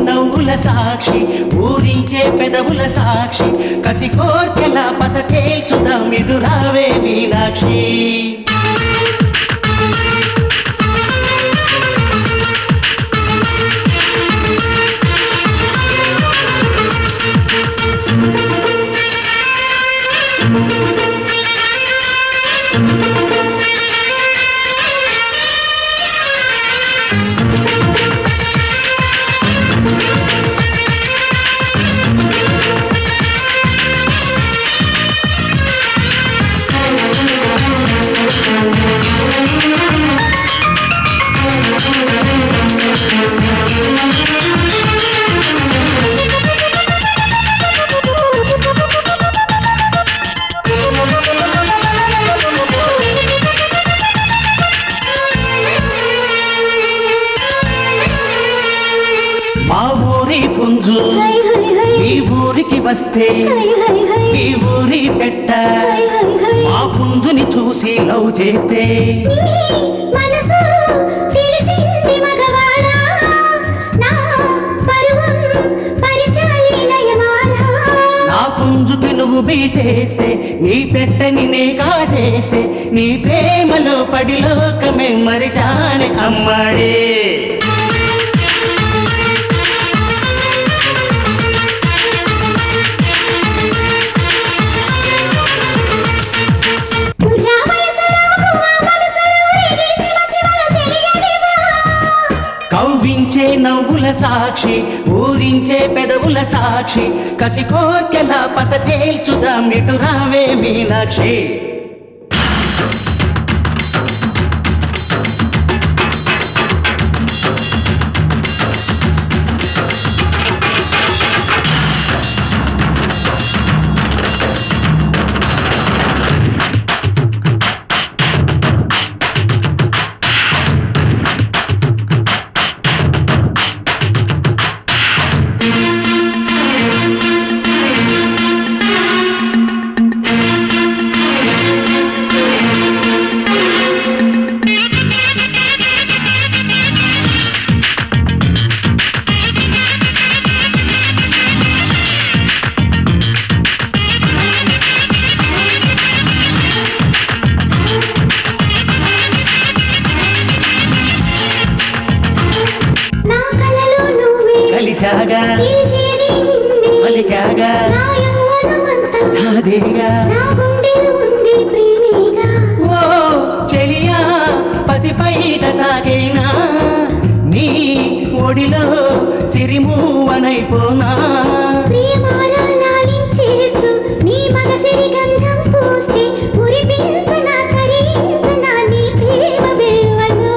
నవ్వుల సాక్షి ఊరించే పెదవుల సాక్షి కసి కోర్కెల పత తేల్చుదాం ఇటు రావే మీనాక్షి మా ఊరి పుంజు హై హై హై ఈ ఊరికి వస్తే హై హై హై ఈ ఊరి పెట్ట హై హై హై మా పుంజుని చూసి లవ్ చేస్తే నీ మనసు తెలిసింది మగవాడా నా పరువం పరిచాలి నయమానా నా పుంజుకి నువ్వు బీటేస్తే నీ పెట్టని నే కాటేస్తే నీ ప్రేమలో పడి లోకమే మరిచాని అమ్మాడే కుర్రా వయసులో గువ్వ మనసులో రేగే చిమ చిమలు తెలియనివా కవ్వించే నవ్వుల సాక్షి ఊరించే పెదవుల సాక్షి కసి కోర్కెల పత తేల్చుదాం ఇటు రావే మీనాక్షి నా కలలో నువ్వే కలిశాగా నిలిచేది నిన్నే పలికాగా నా యవ్వనమంతా నాదేగా నా గుండెలో ఉంది ప్రేమేగా ఓ చెలియా పది పైట తాగైనా నీ ఒడిలో సిరిమూవనైపోనా ప్రియమాన లాలించేస్తూ నీ మనసిరి గంధం పూస్తే మురిపించన కరించన నీ ప్రేమ వెల్వలు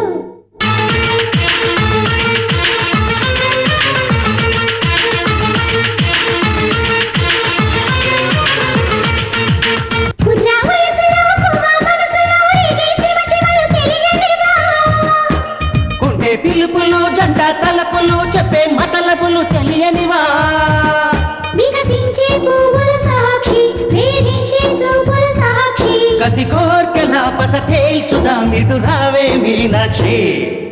కుర్రా వయసులో కువ్వ మనసులో రేగే చిమ చిమలు తెలియనివా కుంటే పిలుపులు జంట తలపులు చెప్పే మతలపులు తెలియనివా వికసించే పువ్వుల సాక్షి వేధించే చూపుల సాక్షి కసి కోర్కెల పస తేల్చుదాం ఇటు రావే మీనాక్షి